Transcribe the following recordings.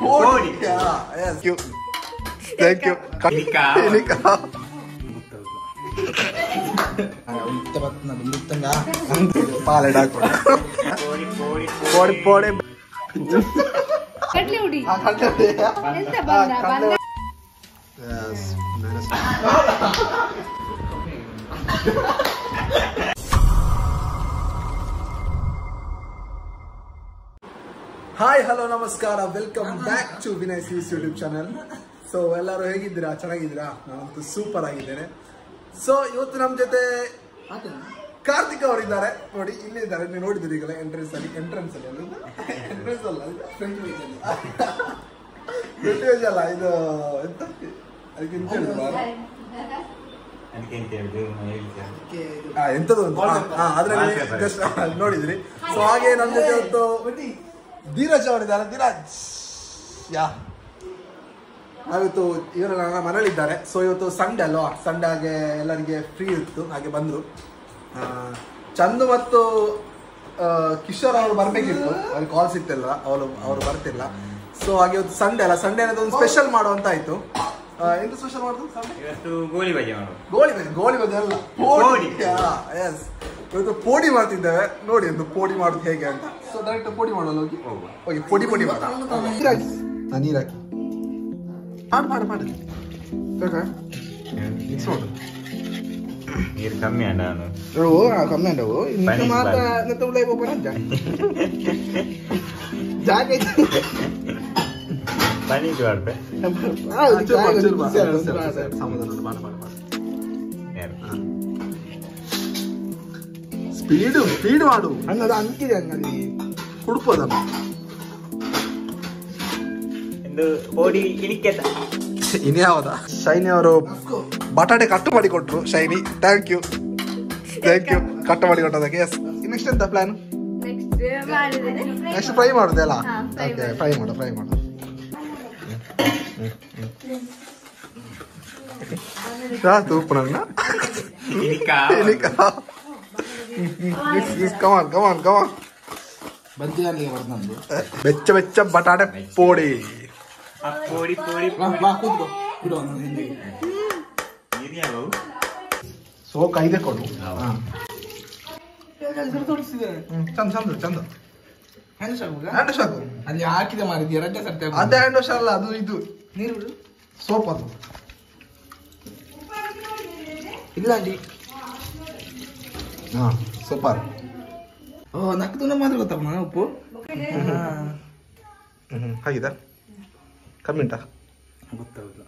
Kodi thank you thank you ಇನಿಕಾ. ಪಾಲೆಡ್ ಹಾಕೊಂಡು ಕೋಡಿ ಕೋಡಿ ಪೋಡಿ ಪೋಡಿ ಕಡ್ಲೆ ಹುಡಿ ಎಂತ ಬಂದ ಬಂದ ಹಾಯ್ ಹಲೋ ನಮಸ್ಕಾರ ವೆಲ್ಕಮ್ ಬ್ಯಾಕ್ ಟು ವಿನಯ್ ಸೀಸ್ ಯೂಟ್ಯೂಬ್ ಚಾನಲ್ ಸೊ ಎಲ್ಲರೂ ಹೇಗಿದ್ದೀರಾ ಚೆನ್ನಾಗಿದ್ದೀರಾ ನಾನಂತೂ ಸೂಪರ್ ಆಗಿದ್ದೇನೆ ಸೊ ಇವತ್ತು ನಮ್ಮ ಜೊತೆ ಕಾರ್ತಿಕ್ ಅವರಿದ್ದಾರೆ ನೋಡಿ ಇಲ್ಲಿ ಇದ್ದಾರೆ ನೀವು ನೋಡಿದಿರಿ ಈಗಲೇ ಎಂಟ್ರೆನ್ಸ್ ಅಲ್ಲಿ ಎಂಟ್ರೆನ್ಸ್ ಅಲ್ಲಿ ಅಲ್ಲ ಎಂಟ್ರೆನ್ಸ್ ಅಲ್ಲ ಫ್ರಂಟ್ ಪೇಜ್ ಅಲ್ಲ ಇದು ಎಂತ ಅದಕ್ಕೆ ಎಂತ ಹೇಳಿದ್ರು? ಅದಕ್ಕೆ ಎಂತ ಹೇಳುದು ಹೇಳಿ ಸರ್ ಆ, ಎಂತದು ಅಂತ? ಆ, ಅದ್ರಲ್ಲಿ Wallpaper. just ನೋಡಿದ್ರಿ ಸೊ ಹಾಗೆ ನಮ್ಮ ಜೊತೆ ಇವತ್ತು ಧೀರಜ್ ಅವರಿದ್ದಾರೆ ಧೀರಜ್ ಯಾ ನಾವಿವತ್ತು ಇವರು ನನ್ನ ಮನೇಲಿದ್ದಾರೆ ಸೊ ಇವತ್ತು ಸಂಡೇ ಅಲ್ವಾ ಸಂಡೇ ಹಾಗೆ ಎಲ್ಲರಿಗೆ ಫ್ರೀ ಇತ್ತು ಹಾಗೆ ಬಂದರು ಚಂದು ಮತ್ತು ಆ, ಕಿಶೋರ್ ಅವರು ಬರಬೇಕಿತ್ತು ಅವ್ರಿಗೆ ಕಾಲ್ ಸಿಗ್ತಿಲ್ಲ ಅವರು ಅವರು ಬರ್ತಿಲ್ಲ ಸೊ ಹಾಗೆ ಇವತ್ತು ಸಂಡೇ ಅಲ್ಲ ಸಂಡೇ ಅನ್ನೋದು ಒಂದು ಸ್ಪೆಷಲ್ ಮಾಡುವಂತ ಆಯ್ತು ಆ, ಎಂತ ಸ್ಪೆಷಲ್ ಮಾಡೋದು ಸಂಡೇ ಇವತ್ತು ಗೋಲಿ ಬಜೆ ಮಾಡುವ ಗೋಳಿ ಬಜೆ ಗೋಳಿ ಬಜೆ ಅಲ್ಲ ಪೋಡಿ. ಎಸ್ ಇವತ್ತು ಪೋಡಿ ಮಾಡ್ತಿದ್ದೇವೆ ನೋಡಿ ಒಂದು ಪೋಡಿ ಮಾಡೋದು ಹೇಗೆ ಅಂತ ಸೊ ಡೈರೆಕ್ಟ್ ಪೋಡಿ ಮಾಡಲ್ಲ ಹೋಗಿ ಹೋಗುವ ಹೋಗಿ ಪೊಡಿ ಪೊಡಿ ಮಾಡ ನೀರಾಕಿ ಹಾ ನೀರಾಕಿ ಮಾಡು ಮಾಡು ಮಾಡು ಬೇಕಾ ಮಿಕ್ಸ್ ಮಾಡು ನೀರು ಕಮ್ಮಿ ಅಣ್ಣ ನಾನು ಓ ಕಮ್ಮಿ ಅಂಡವು ಇಂತ ಪನಿ ಮಾತ್ರ ಬಾರಿ. ನೆತ್ತ ಉಳ್ಳಾಯಿ ಬೋಪನ ಜಾಗ ಪನಿ ಮಾಡ್ಬೆ ಸಮಾಧಾನ ಮಾಡು ಮಾಡು ಮಾಡು ಯಾರು ಸ್ಪೀಡು ಸ್ಪೀಡ್ ಮಾಡು ಹಂಗದ ಅಂಕಿದೆ ಹಂಗಲ್ಲಿ ಹುಡುಕೋದನ್ನು ಎಂದು ಕೋಡಿ ಇನಿಕೆತ ಇನ್ಯಾವದ ಶೈನಿ ಅವರು ಬಟಾಟೆ ಕಟ್ಟು ಮಾಡಿ ಕೊಟ್ರು Shiny thank you thank you ಕಟ್ಟು ಮಾಡಿ ಕೊಟ್ಟದಕ್ಕೆ ಎಸ್ ನೆಕ್ಸ್ಟ್ ಎಂತ ಪ್ಲಾನ್ ನೆಕ್ಸ್ಟ್ ಮಾಡಿದ್ದೇನೆ ನೆಕ್ಸ್ಟ್ ಫ್ರೈ ಮಾಡುದೆ ಅಲ್ಲ ಹಾ, fry ಓಕೆ ಮಾಡು. ಫ್ರೈ ಮಾಡು ಫ್ರೈ ಮಾಡು ಆಯ್ತು ಉಪ್ಪು ನನ್ನ ಇನಿಕಾ ಕಮಾನ್ ಕಮಾನ್ ಕಮಾನ್ ಬಂತಿಯಲ್ಲಿ ಬರ್ದಂದು ಬೆಚ್ಚ ಬೆಚ್ಚ ಬಟಾಟೆ ಪೋಡಿ ಆ ಕೋಡಿ ಕೋಡಿ ಬಾ ಕೂತ್ಕೋ ಬಿಡು ಅವ್ನು ಹಿಂದಿಗೆ ನೀರು ಯಾವ ಸೊ ಕೈದೆ ಕೊಡು ತೋರಿಸಿದ್ದಾರೆ ಹ್ಮ್, ಚಂದ ಚಂದ ಚಂದ ಹ್ಯಾಂಡ್ ಶಾಪ್ ಹ್ಯಾಂಡ್ ಸಾಕು ಅಲ್ಲಿ ಹಾಕಿದೆ ಮಾರಿದ್ಯ ಎರಡನೇ ಸರ್ತಿ ಹಾಕು. ಅದೇ ಹ್ಯಾಂಡ್ ವಾಶ್ ಅಲ್ಲ ಅದು ಇದು ನೀರು ಬಿಡು ಸೋಪ್ ಅದು ಇಲ್ಲ ಅಲ್ಲಿ ಹಾ ಸೂಪರ್ ಓ ನಕ್ಕು ತುಂಬ ಮಾತ್ರ ಗೊತ್ತಮ್ಮ ಉಪ್ಪು ಹ್ಮ್ ಹಾಗಿದ ಕಮ್ಮಿ ಉಂಟಾ ಗೊತ್ತಾಗುದಿಲ್ಲ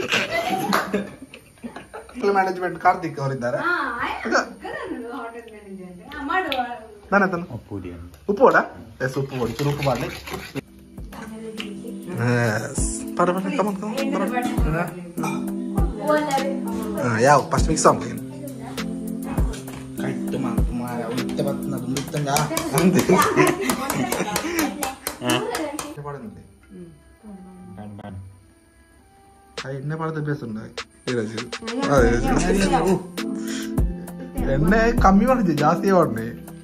ಮ್ಯಾನೇಜ್ಮೆಂಟ್ ಕಾರ್ತಿಕ್ ಅವರಿದ್ದಾರೆ ಹಾ ಇದು. ಹೋಟೆಲ್ ಮ್ಯಾನೇಜರ್ ಮಾಡುವ ನಾನು ಆತನು ಪುಡಿ ಅಂತ ಉಪ್ಪು ಹೊಡ ಎಸ್ ಉಪ್ಪು ಹೊಡಿ ಚೂರು ಉಪ್ಪು ಮಾಡಲಿ ಪರ ಪರ ಕಮನ್ ಯಾವ ಫಸ್ಟ್ ಮಿಕ್ಸ್ ಆಗ ಕಟ್ಟು ಮಾತು ಮಾರ ಉಳಿತ ಬರ್ತನದು ಮುಳಿತಂಗ ಎಣ್ಣೆ ಮಾಡಿದ ಬೇಸುಂಡ ಎಣ್ಣೆ ಕಮ್ಮಿ ಮಾಡಿದ್ದೆ ಜಾಸ್ತಿ ಮಾಡಿ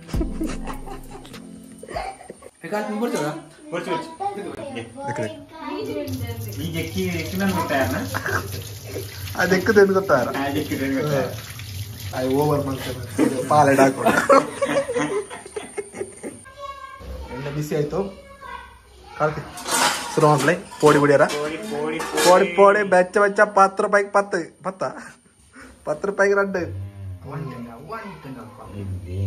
ಬೇಕಾದ್ರೆ ನೀವು ಕೊಡ್ತೀರಾ ಕೊಡ್ಚು ಕೊಡ್ಚು ಈಗ ಎಕ್ಕಿ ಎಕ್ಕಿ ನಾನು ಗೊತ್ತಾಯಣ್ಣ ಅದಕ್ಕೆ ಏನು ಗೊತ್ತಾರ ಆ ಎಕ್ಕಿ ಗೊತ್ತಾಯ ಐ ಓವರ್ ಮಾಡ್ತೇನೆ ಪಾಲೆಡ್ ಹಾಕೊಂಡು ಎಣ್ಣೆ ಬಿಸಿ ಆಯ್ತು ಕಾರ್ತಿಕ್ ಶುರು ಮಾಡ್ಲೈ ಪೋಡಿ ಬಿಡಿಯಾರ ಕೋಡಿ ಕೋಡಿ ಪೋಡಿ ಪೋಡಿ ಬೆಚ್ಚ ಬೆಚ್ಚ ಪತ್ತು ರೂಪಾಯಿಗೆ ಪತ್ತು ಪತ್ತ ಪತ್ತು ರೂಪಾಯಿಗೆ ರೆಡ್ ಒಂಟಂಗ ಒಂಟಂಗಪ್ಪ ಇಲ್ಲಿ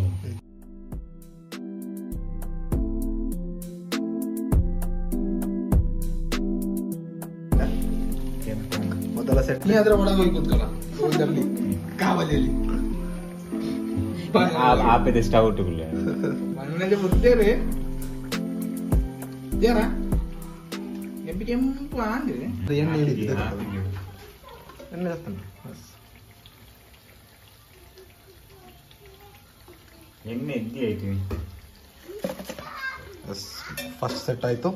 ಕೆಂಪು ಮೊದಲ ಸೆಟ್ ನೀ ಅದ್ರ ಒಳಗೆ ಹೋಗಿ ಕೂತ್ಕೊಳ್ಳ ಇದರಲ್ಲಿ ಕಾವಲಿಯಲ್ಲಿ ಆಪದ ಸ್ಟವ್ ಇಟ್ಟುಕೊಳ್ಳಿ ಮನೆಗೆ ಬರ್ತೇವೆ ಯಾರ ಕೆಂಪು ಕೆಂಪು ಅಂದ್ರೆ ಎಣ್ಣೆ ಹಿಡಿದಿದೆ ಎಣ್ಣೆ ಹಾಕ್ತಾನೆ ಎಣ್ಣೆ ಎದ್ದಿ ಆಯ್ತು ಎಸ್ ಫಸ್ಟ್ ಸೆಟ್ ಆಯ್ತು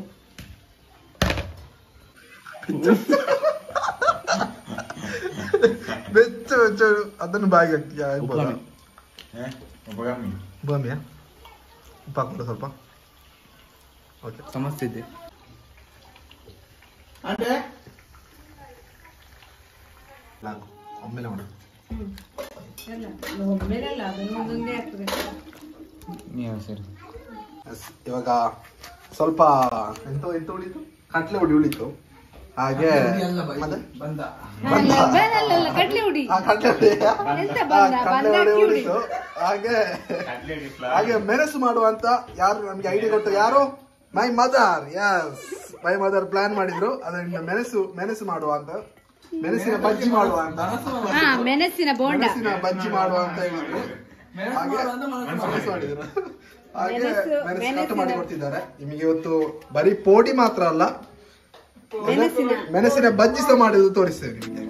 ಬೆಚ್ಚ ಬೆಚ್ಚ ಅದನ್ನು ಬಾಯಿಗೆ ಹಾಕಿ ಆಗ್ಬೋದಾ? ಉಪ್ಲಮ್ಮಿ. ಹ? ಒಬ್ಬಗಮ್ಮಿ ಬಾಮಿಯಾ ಉಪ್ಪು ಹಾಕ್ಬಿಡು ಸ್ವಲ್ಪ ಓಕೆ ಸಮಸ್ಯೆ ಇದೆ ಅಂದ್ರೆ ನಾನು ಒಮ್ಮೆಲೆ ಮಾಡು ಎಲ್ಲ ಒಮ್ಮೆಲಲ್ಲ ಅದನ್ನು ಒಂದೊಂದೇ ಆಗ್ತದೆ ನೀವು ಸರಿ ಎಸ್, ಇವಾಗ ಸ್ವಲ್ಪ ಎಂತ ಎಂತ ಉಳಿತು ಕಟ್ಲೆ ಹುಡಿ ಉಳಿತು ಹಾಗೆ ಎಲ್ಲ ಬೈ- ಮತ್ತೆ ಬಂದ ಅಲ್ಲ ಅಲ್ಲ ಕಡ್ಲೆ ಹುಡಿ ಆ ಕಟ್ಲೆ ಹುಡಿ ಎಂತ ಆ ಬಂದ ಕಟ್ಲೆ ಬಂದ ಹುಡಿ ಅಕ್ಕಿ ಹುಡಿ ಉಳಿತು ಹಾಗೆ ಹಾಗೆ ಮೆಣಸು ಮಾಡುವಂತ ಯಾರು ನಮ್ಗೆ ಐಡಿಯಾ ಕೊಟ್ಟು ಯಾರು my mother yes my mother plan ಮಾಡಿದ್ರು ಅದರಿಂದ ಮೆಣಸು ಮೆಣಸು ಮಾಡುವ ಅಂತ ಮೆಣಸಿನ ಬಜ್ಜಿ ಮಾಡುವ ಅಂತ ಹಾ ಮೆಣಸಿನ ಬೋಂಡ ಮೆಣಸಿನ ಬಜ್ಜಿ ಮಾಡುವ ಅಂತ ಹೇಳಿದ್ರು ಮೆಣಸು ಹಾಗೆ ಮಾಡುವ ಅಂತ ಮನಸ್ಸು ಮೆಣಸು ಮಾಡಿದ್ರು ಹಾಗೆ ಮೆಣಸು- ಮೆಣಸು ಕಟ್ ಮೆಣಸಿನ- ಮಾಡಿ ಕೊಡ್ತಿದ್ದಾರೆ ನಿಮಗೆ ಇವತ್ತು ಬರೀ ಪೋಡಿ ಮಾತ್ರ ಅಲ್ಲ ಮೆಣಸಿನ ಮೆಣಸಿನ ಬಜ್ಜಿ ಸಹ ಮಾಡಿದ್ದು ತೋರಿಸ್ತೇವೆ ನಿಮಗೆ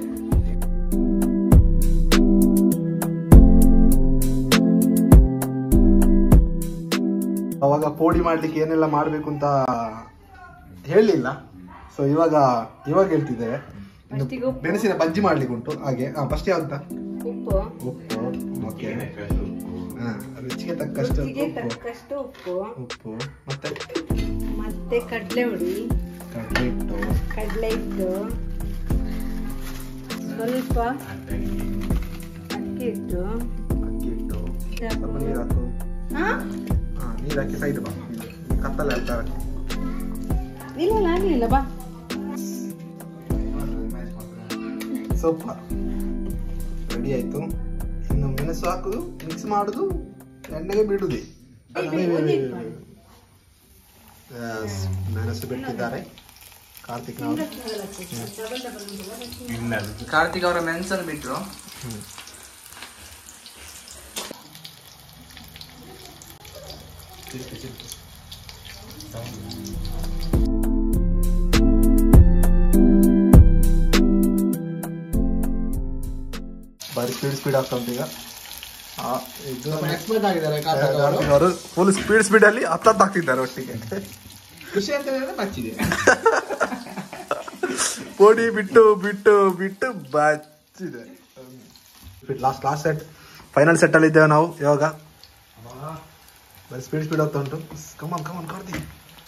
ಅವಾಗ ಪೋಡಿ ಮಾಡ್ಲಿಕ್ಕೆ ಏನೆಲ್ಲ ಮಾಡ್ಬೇಕು ಅಂತ ಹೇಳಲಿಲ್ಲ ಸೊ ಇವಾಗ ಇವಾಗ ಹೇಳ್ತಿದ್ದೇವೆ ಇನ್ನು First ಗೆ ಉಪ್ಪು. ಮೆಣಸಿನ ಬಜ್ಜಿ ಮಾಡ್ಲಿಕ್ಕೆ ಉಂಟು ಹಾಗೆ ಫಸ್ಟ್ ಯಾವ್ದು ಉಪ್ಪು ಉಪ್ಪು ಓಕೆ ಹಾ ರುಚಿಗೆ ತಕ್ಕಷ್ಟು ರುಚಿಗೆ ಉಪ್ಪು ತಕ್ಕಷ್ಟು ಉಪ್ಪು ಉಪ್ಪು ಮತ್ತೆ ಮತ್ತೆ ಕಡ್ಲೆ ಹುಡಿ ಕಡಲೆ ಹಿಟ್ಟು ಕಡಲೆ ಹಿಟ್ಟು ಸ್ವಲ್ಪ ಅಕ್ಕಿ ಹಿಟ್ಟು ಅಕ್ಕಿ ಹಿಟ್ಟು ಸ್ವಲ್ಪ ನೀರು ಹಾಕು ಹಾ ಹಾ ನೀರು ಹಾಕಿ ಸೈಡ್ ಬಾ ಕತ್ತಲೆ ಹಾಕ್ತಾರೆ ಇಲ್ಲ ಇಲ್ಲ ಆಗ್ಲಿಲ್ಲ ಬಾ ಸೂಪರ್ ರೆಡಿ ಆಯ್ತು ಇನ್ನು ಮೆಣಸು ಹಾಕುದು ಮಿಕ್ಸ್ ಮಾಡುದು ಎಣ್ಣೆಗೆ ಬಿಡುದು Yes, ಮೆಣಸು ಬಿಟ್ಟಿದ್ದಾರೆ ಕಾರ್ತಿಕ್ ಅವರು ಕಾರ್ತಿಕ್ ಅವರ ಮೆನ್ಸನ್ ಬಿಟ್ರು ಬಾರಿ ಸ್ಪೀಡ್ ಸ್ಪೀಡ್ ಆಗ್ತಾ ಉಂಟು ಈಗ ಆ, ಇದು ಎಕ್ಸ್ಪರ್ಟ್ ಆಗಿದ್ದಾರೆ ಕಾರ್ತಿಕ್ ಅವರು ಕಾರ್ತಿಕ್ ಅವರು ಫುಲ್ ಸ್ಪೀಡ್ ಸ್ಪೀಡ್ ಅಲ್ಲಿ ಹತ್ತತ್ತು ಆಗ್ತಿದ್ದಾರೆ ಒಟ್ಟಿಗೆ ಖುಷಿ ಅಂತ ಹೇಳಿದ್ರೆ ಬಚ್ಚಿದೆ ಪೋಡಿ ಬಿಟ್ಟು ಬಿಟ್ಟು ಬಿಟ್ಟು ಬಚ್ಚಿದೆ last last set final set ಅಲ್ಲಿ ಇದ್ದೇವೆ ನಾವು ಇವಾಗ ಬರೀ ಸ್ಪೀಡ್ ಸ್ಪೀಡ್ ಆಗ್ತಾ ಉಂಟು ಕಮಾನ್ ಕಮಾನ್ ಕಾರ್ತಿಕ್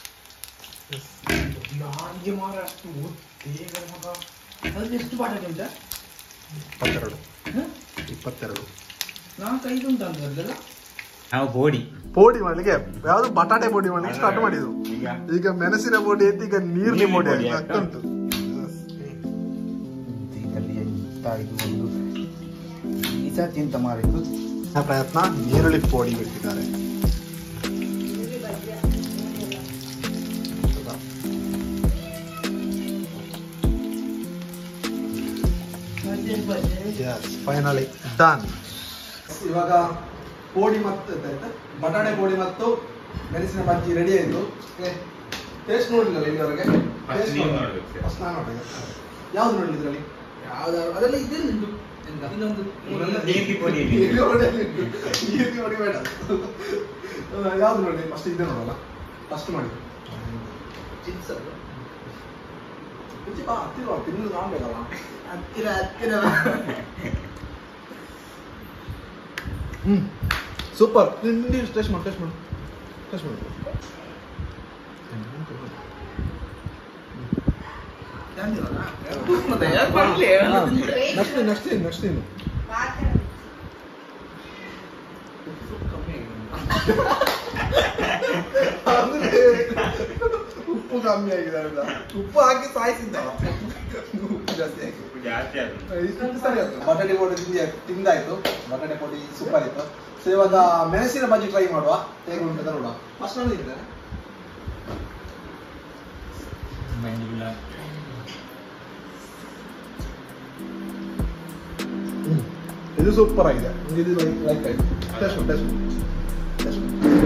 ಯಾರಿಗೆ ಮಾರ ಅಷ್ಟು ದೇವರ ಮಗ ಅದ್ರಲ್ಲಿ ಎಷ್ಟು ಬಾಟಲಿ ಉಂಟಾ ಇಪ್ಪತ್ತೆರಡು ಇಪ್ಪತ್ತೆರಡು ನಾಲ್ಕೈದು ಉಂಟು ಅಂತಲ್ಲ ನಾವು ಬೋಡಿ ಪೋಡಿ ಮಾಡ್ಲಿಕ್ಕೆ ಯಾವ್ದು ಬಟಾಟೆ ಪೋಡಿ ಮಾಡ್ಲಿಕ್ಕೆ ಸ್ಟಾರ್ಟ್ ಮಾಡಿದ್ದು ಈಗ ಈಗ ಮೆಣಸಿನ ಪೋಡಿ ಎತ್ತಿ ಈಗ ನೀರಿನ ಪೋಡಿ ಪೋಡಿ ಆಗ್ತಾ ಉಂಟು ಇದರಲ್ಲಿ ಎಂತ ಇದು ಒಂದು ಈ ಸತಿ ಎಂತ ಮಾಡಿದ್ದು ಆ ಪ್ರಯತ್ನ ನೀರುಳ್ಳಿ ಪೋಡಿ ಬಿಟ್ಟಿದ್ದಾರೆ ಫೈನಲಿ ಡನ್ ಇವಾಗ ಪೋಡಿ ಮತ್ತು ಆಯ್ತಾ ಬಟಾಣೆ ಪೋಡಿ ಮತ್ತು ಮೆಣಸಿನ ಬಜ್ಜಿ ರೆಡಿ ಆಯ್ತು ಟೇಸ್ಟ್ ನೋಡ್ಲಿಲ್ಲ ಇಲ್ಲಿವರೆಗೆ First ನೀವು ನೋಡ್ಬೇಕು sir. ಫಸ್ಟ್ ನಾನು ನೋಡಿದೆ ಯಾವ್ದು ನೋಡ್ಲಿ ಇದ್ರಲ್ಲಿ ಯಾವ್ದಾದ್ರು ಅದೆಲ್ಲ ಇದೆಲ್ಲ ಉಂಟು ಎಂತ ಇನ್ನೊಂದು ಇನ್ನೊಂದು ನೀರ್ಲಿ ಪೋಡಿ ಇದೆ. ನೀರ್ಲಿ ಪೋಡಿ ಅಲ್ಲಿ ಉಂಟು. ನೀರ್ಲಿ ಪೋಡಿ ಬೇಡ ಅಹ್, ಯಾವ್ದು ನೋಡ್ಲಿ ಫಸ್ಟ್ ಇದೆ ನೋಡಲ್ಲ ಫಸ್ಟ್ ಮಾಡಿ ಚಿಪ್ಸ್ ಅದು ರುಚಿ ಬಾ ಹತ್ತಿರ ಬಾ, ತಿನ್ನೋದು ಮಾಡ್ಬೇಕಲ್ಲ ಹತ್ತಿರ ಹತ್ತಿರ ಹ್ಮ್ ಸೂಪರ್ ನೀನು ಟೇಸ್ಟ್ ಮಾಡು ಟೇಸ್ಟ್ ಮಾಡು ಟೇಸ್ಟ್ ಮಾಡು ಮತ್ತೆ ಯಾರು ಮಾಡ್ಲಿ? ನೆಕ್ಸ್ಟ್ ನೆಕ್ಸ್ಟ್ ಏನು ನೆಕ್ಸ್ಟ್ ಏನು ಅಂದ್ರೆ ಉಪ್ಪು ಕಮ್ಮಿ ಆಗಿದೆ ಅಲ್ಲ ಉಪ್ಪು ಹಾಕಿ ಸಾಯಿಸಿದ್ದ ಉಪ್ಪು ಜಾಸ್ತಿ ಆಗಿ ಉಪ್ಪು ಜಾಸ್ತಿ ಅದು ಇಷ್ಟು ಸರಿ ಆಯ್ತು ಬಟಾಟೆ ಪೊಡಿ ತಿಂದಿ ತಿಂದಾಯ್ತು ಬಟಾಟೆ ಪೊಡಿ ಸೂಪರ್ ಇತ್ತು ಸೊ ಇವಾಗ ಮೆಣಸಿನ ಬಜ್ಜಿ ಟ್ರೈ ಮಾಡುವ ಹೇಗೆ ಉಂಟು ಅಂತ ನೋಡುವ ಫಸ್ಟ್ ನಾನು ಇದ್ದೇನೆ ಮಂಡಿಗಳ ಇದು ಸೂಪರ್ ಆಗಿದೆ ಇದು ಲೈಕ್ ಲೈಕ್ ಆಯ್ತು ಟೆಸ್ಟ್ ಟೆಸ್ಟ್ ಟೆಸ್ಟ್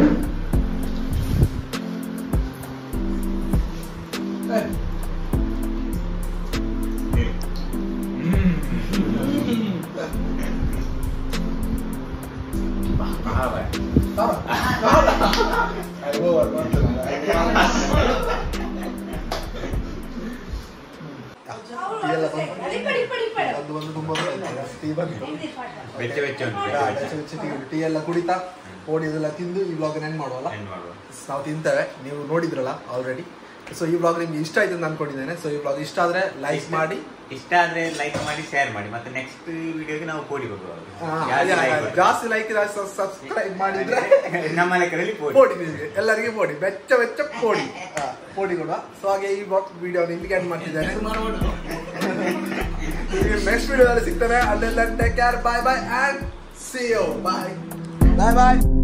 ಅದು ಒಂದು ತುಂಬ ಟೀ ಬಂತು ಬೆಚ್ಚ ಬೆಚ್ಚ ಉಂಟು ಟೀ ಎಲ್ಲ ಕುಡಿತಾ ಓಡಿ ಇದೆಲ್ಲ ತಿಂದು ಈ ವ್ಲಾಗ್ ಎಂಡ್ ಮಾಡುವಲ್ಲ End ಮಾಡುವ. ನಾವು ತಿಂತೇವೆ ನೀವು ನೋಡಿದ್ರಲ್ಲ ಆಲ್ರೆಡಿ ಸೊ ಈ ಬ್ಲಾಗ್ ನಿಮ್ಗೆ ಇಷ್ಟ ಆಯ್ತು ಅಂತ ಅನ್ಕೊಂಡಿದ್ದೇನೆ ಸೊ ಈ ಬ್ಲಾಗ್ ಇಷ್ಟ ಆದ್ರೆ ಲೈಕ್ ಮಾಡಿ ಇಷ್ಟ ಆದ್ರೆ ಲೈಕ್ ಮಾಡಿ ಶೇರ್ ಮಾಡಿ ಮತ್ತೆ ನೆಕ್ಸ್ಟ್ ವಿಡಿಯೋಗೆ ನಾವು ಕೋಡಿ ಕೊಡುವ ಆ, ಅದೇ, ಅದೇ, ಜಾಸ್ತಿ ಲೈಕ್ ಸಬ್ಸ್ಕ್ರೈಬ್ ಮಾಡಿದ್ರೆ ನಮ್ಮ ಲೆಕ್ಕದಲ್ಲಿ ಕೋಡಿ ಪೋಡಿ ನಿಮಗೆ ಎಲ್ಲರಿಗೆ ಪೋಡಿ ಬೆಚ್ಚ ಬೆಚ್ಚ ಪೋಡಿ ಆ, ಪೋಡಿ ಕೊಡುವ ಸೊ ಹಾಗೆ ಈ ಬಾಕ್ಸ್ ವಿಡಿಯೋ ಇಲ್ಲಿಗೆ ಎಂಡ್ ಮಾಡ್ತಿದ್ದೇನೆ ನೆಕ್ಸ್ಟ್ ವಿಡಿಯೋದಲ್ಲಿ ಸಿಗ್ತೇನೆ ಅಲ್ಲೆಲ್ಲ take care bye bye and see you bye bye bye